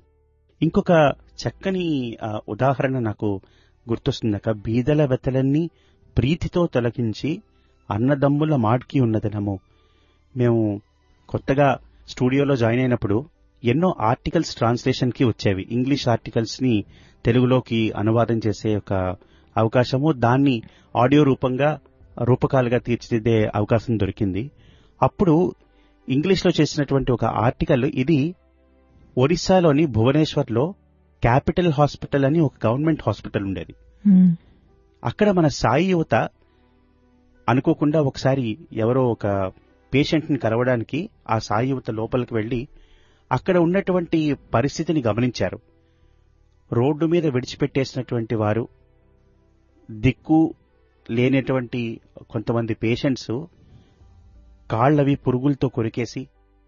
ఇంకొక చక్కని ఆ, ఉదాహరణ నాకు గుర్తొస్తుందక బీదల వెతలన్నీ ప్రీతితో తొలగించి అన్నదమ్ముల మాడ్కి ఉన్నదనము మేము కొత్తగా స్టూడియోలో జాయిన్ అయినప్పుడు ఎన్నో ఆర్టికల్స్ ట్రాన్స్లేషన్ కి వచ్చేవి ఇంగ్లీష్ ఆర్టికల్స్ ని తెలుగులోకి అనువాదం చేసే ఒక అవకాశము దాన్ని ఆడియో రూపంగా రూపకాలుగా తీర్చిదిద్దే అవకాశం దొరికింది అప్పుడు ఇంగ్లీష్ లో చేసినటువంటి ఒక ఆర్టికల్ ఇది ఒరిస్సాలోని భువనేశ్వర్లో క్యాపిటల్ హాస్పిటల్ అని ఒక గవర్నమెంట్ హాస్పిటల్ ఉండేది ఉమ్, అక్కడ మన సాయి యువత అనుకోకుండా ఒకసారి ఎవరో ఒక పేషెంట్ని కలవడానికి ఆ సాయి యువత లోపలికి వెళ్లి అక్కడ ఉన్నటువంటి పరిస్థితిని గమనించారు రోడ్డు మీద విడిచిపెట్టేసినటువంటి వారు దిక్కు లేనటువంటి కొంతమంది పేషెంట్స్ కాళ్ళవి పురుగులతో కొరికేసి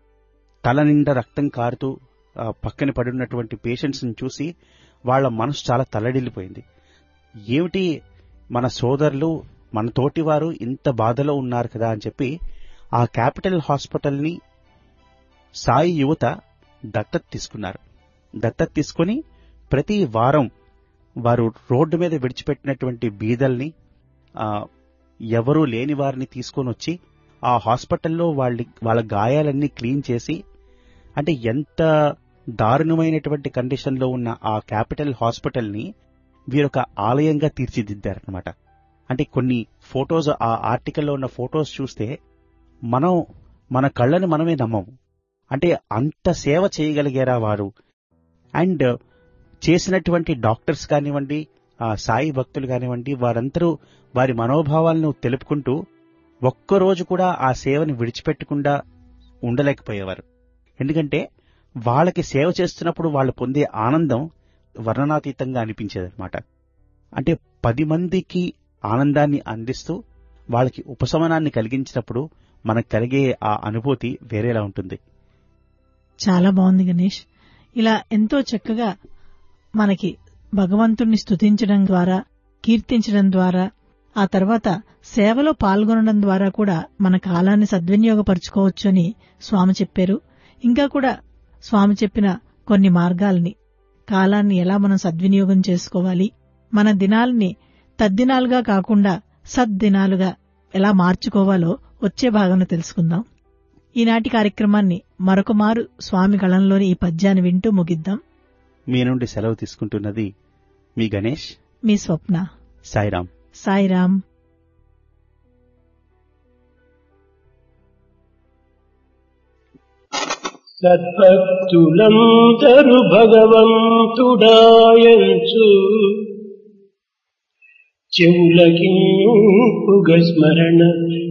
తల నిండా రక్తం కారుతూ ఆ, పక్కన పడున్నటువంటి పేషెంట్స్ని చూసి వాళ్ళ మనసు చాలా తల్లడిల్లిపోయింది ఏమిటి మన సోదరులు మన తోటి వారు ఇంత బాధలో ఉన్నారు కదా అని చెప్పి ఆ క్యాపిటల్ హాస్పిటల్ని సాయి యువత దత్తత తీసుకున్నారు దత్తత తీసుకుని ప్రతి వారం వారు రోడ్డు మీద విడిచిపెట్టినటువంటి బీదల్ని ఆ, ఎవరూ లేని వారిని తీసుకొని వచ్చి ఆ హాస్పిటల్లో వాళ్ళ వాళ్ళ గాయాలన్నీ క్లీన్ చేసి అంటే ఎంత దారుణమైనటువంటి కండిషన్లో ఉన్న ఆ క్యాపిటల్ హాస్పిటల్ని వీరొక ఆలయంగా తీర్చిదిద్దారనమాట అంటే కొన్ని ఫొటోస్ ఆ ఆర్టికల్లో ఉన్న ఫొటోస్ చూస్తే మనం మన కళ్ళని మనమే నమ్మము అంటే అంత సేవ చేయగలిగారా వారు అండ్ చేసినటువంటి డాక్టర్స్ కానివ్వండి ఆ సాయి భక్తులు కానివ్వండి వారందరూ వారి మనోభావాలను తెలుపుకుంటూ ఒక్కరోజు కూడా ఆ సేవని విడిచిపెట్టకుండా ఉండలేకపోయేవారు ఎందుకంటే వాళ్ళకి సేవ చేస్తున్నప్పుడు వాళ్ళు పొందే ఆనందం వర్ణనాతీతంగా అనిపించేదన్నమాట అంటే పది మందికి ఆనందాన్ని అందిస్తూ వాళ్ళకి ఉపశమనాన్ని కలిగించినప్పుడు మనకు కలిగే ఆ అనుభూతి వేరేలా ఉంటుంది చాలా బాగుంది గణేష్ ఇలా ఎంతో చక్కగా మనకి భగవంతుణ్ణి స్తుతించడం ద్వారా కీర్తించడం ద్వారా ఆ తర్వాత సేవలో పాల్గొనడం ద్వారా కూడా మన కాలాన్ని సద్వినియోగపరచుకోవచ్చు అని స్వామి చెప్పారు ఇంకా కూడా స్వామి చెప్పిన కొన్ని మార్గాల్ని కాలాన్ని ఎలా మనం సద్వినియోగం చేసుకోవాలి మన దినాల్ని తద్దినాలుగా కాకుండా సద్దినాలుగా ఎలా మార్చుకోవాలో వచ్చే భాగంలో తెలుసుకుందాం ఈనాటి కార్యక్రమాన్ని మరొక మారు స్వామి గళంలోని ఈ పద్యాన్ని వింటూ ముగిద్దాం మీ నుండి సెలవు తీసుకుంటున్నది మీ గణేష్ మీ స్వప్న సాయిరాం సాయిరాం సద్భక్తులందరు భగవంతుడాయంచు చెవులకింపుగ స్మరణ